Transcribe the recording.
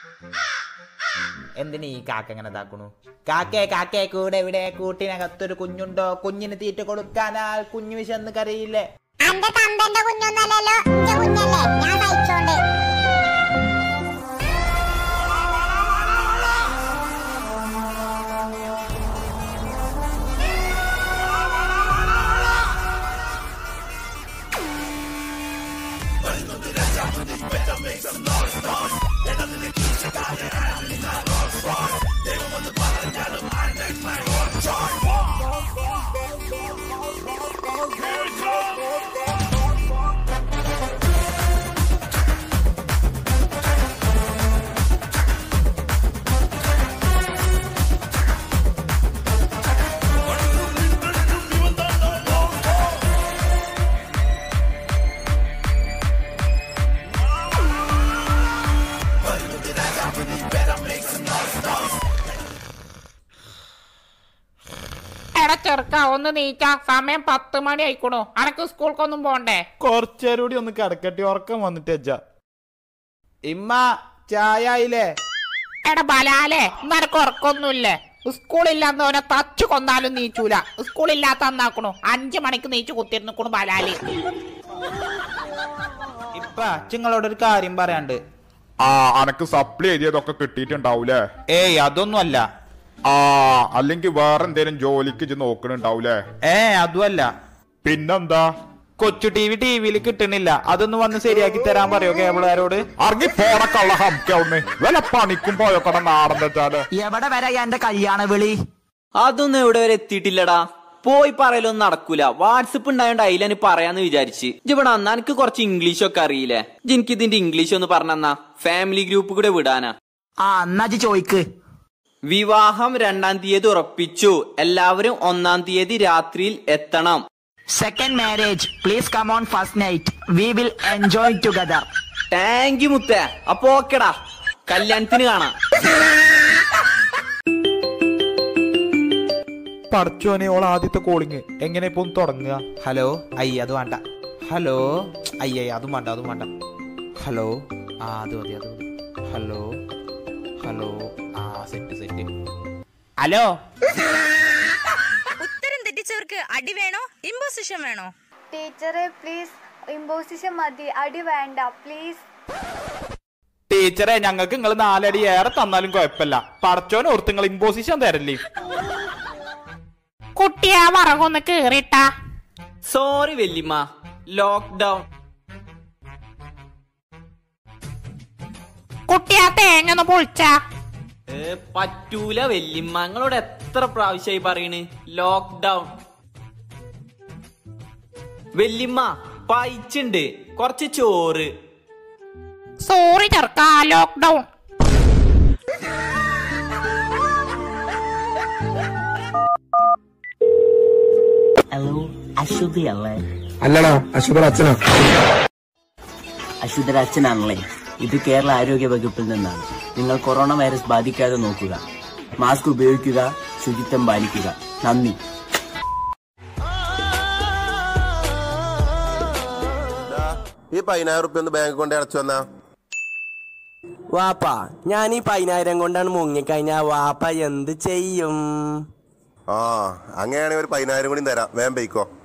എന്തിനീ ഈ കാക്ക എങ്ങനെ ഇതാക്കണു കാക്കേ കാക്കേ കൂടെ ഇവിടെ കൂട്ടിനകത്തൊരു കുഞ്ഞുണ്ടോ കുഞ്ഞിന് തീറ്റ കൊടുക്കാനാൽ കുഞ്ഞു വിശന്ന് കരയില്ലേ അന്റെ തന്തന്റെ കുഞ്ഞൊന്നല്ലല്ലോ എന്റെ കുഞ്ഞല്ലേ ഞാൻ കഴിച്ചോണ്ട് എടാ ചെറുക്ക ഒന്ന് നീച്ച സമയം പത്ത് മണി ആയിക്കണു അനക്ക് സ്കൂൾക്കൊന്നും പോണ്ടേ കുറച്ചേരം കൂടി ഒന്ന് കിടക്കട്ടി ഉറക്കം വന്നിട്ട് അജ്ജ ഇമ്മ ചായ ആയില്ലേ എടാ ബലാലേ നിനക്ക് ഉറക്കൊന്നുമില്ലേ സ്കൂളില്ലാന്ന് അവനെ തച്ചു കൊന്നാലും നീച്ചൂല സ്കൂളില്ലാത്ത അന്നാക്കണു അഞ്ചു മണിക്ക് നീച്ചു കുത്തിരുന്നിക്കണു ബലാല് ഇപ്പ ചിങ്ങളോട് ഒരു കാര്യം പറയാണ്ട് ആ അനക്ക് സപ്ലി എഴുതിയതൊക്കെ കിട്ടിയിട്ടുണ്ടാവൂലേ ഏയ് അതൊന്നും അല്ല ആ അല്ലെങ്കിൽ വേറെ എന്തേലും ജോലിക്ക് ഇജ്ജ് നോക്കണുണ്ടാവൂലേ ഏ അതുമല്ല പിന്നെന്താ കൊച്ചു ടി വി ടി വിയിൽ കിട്ടണില്ല അതൊന്ന് വന്ന് ശരിയാക്കി തരാൻ പറയോ കേബിളുകാരോട് അറങ്ങി പോണ കള്ള ഹംക്കവിടുന്ന് വല്ല പണിക്കും പോയോക്കട നാടൻ വെച്ചാല് എവിടെ വരെ എന്റെ കല്യാണ വിളി അതൊന്നും എവിടെ വരെ എത്തിയിട്ടില്ലടാ പോയി പറയലൊന്നും നടക്കൂല വാട്സപ്പ് ഉണ്ടായോണ്ട് അതിലെനി പറയാന്ന് വിചാരിച്ച് ഇവിടെ അന്നാ എനിക്ക് കുറച്ച് ഇംഗ്ലീഷ് ഒക്കെ അറിയില്ലേ എനിക്ക് ഇതിന്റെ ഇംഗ്ലീഷ് ഒന്ന് പറഞ്ഞന്നാ ഫാമിലി ഗ്രൂപ്പ് കൂടെ വിടാനാ ആ എന്നാ ഇജ്ജ് ചോയ്ക്ക് വിവാഹം രണ്ടാം തീയതി ഉറപ്പിച്ചു എല്ലാവരും ഒന്നാം തീയതി രാത്രിയിൽ എത്തണം second marriage please come on first night we will enjoy together thank you മുത്തേ അപ്പൊ ഓക്കെടാ കല്യാണത്തിന് കാണാം പടച്ചോനെ ഓൾ ആദ്യത്തെ കോളിങ് എങ്ങനെ ഇപ്പൊ ഒന്ന് തുടങ്ങുക ഹലോ അയ്യ അത് വേണ്ട ഹലോ അയ്യ അതും വേണ്ട അതും വേണ്ട ഹലോ ആ അത് മതി അത് മതി ഹലോ ഹലോ ആ സെറ്റ് സെറ്റ് ഹലോ ഉത്തരം തെറ്റിച്ചവർക്ക് അടി വേണോ ഇമ്പോസിഷൻ വേണോ ടീച്ചറെ പ്ലീസ് ഇമ്പോസിഷൻ മതി അടി വേണ്ട പ്ലീസ് ടീച്ചറെ ഞങ്ങൾക്ക് നിങ്ങൾ നാലടി ഏറെ തന്നാലും കുഴപ്പമില്ല പടച്ചോനെ ഓർത്ത് നിങ്ങൾ ഇമ്പോസിഷൻ തരല്ലേ കുട്ടിയെ വറകൊന്ന് കേറിട്ടാ സോറി വല്യമ്മ ലോക്ക്ഡൌൺ കുട്ടിയെ തേങ്ങ ഒന്ന് പൊളിച്ചാ ഏ, പറ്റൂല വല്യമ്മ നിങ്ങളോട് എത്ര പ്രാവശ്യമായി പറയണ് ലോക്ക്ഡൌൺ വല്യമ്മ പൈച്ചുണ്ട് കുറച്ച് ചോറ് സോറി ചെറുക്ക ലോക്ക്ഡൌൺ ഹലോ അശ്വതിയല്ലേ അല്ലടാ അശുദ്ധ അച്ഛനാ അശ്വതിയുടെ അച്ഛനാണല്ലേ ഇത് കേരള ആരോഗ്യ വകുപ്പിൽ നിന്നാണ് നിങ്ങൾ കൊറോണ വൈറസ് ബാധിക്കാതെ നോക്കുക മാസ്ക് ഉപയോഗിക്കുക ശുചിത്വം പാലിക്കുക നന്ദി ഈ പതിനായിരം റുപ്യ ഒന്ന് ബാങ്ക് കൊണ്ട് അടച്ചു വന്നാ വാപ്പ ഞാൻ ഈ പതിനായിരം കൊണ്ടാണ് മുങ്ങിക്കഴിഞ്ഞാ വാപ്പ എന്ത് ചെയ്യും ആ അങ്ങനെയാണെങ്കിൽ ഒരു പതിനായിരം കൂടി തരാം വേഗം പോയിക്കോ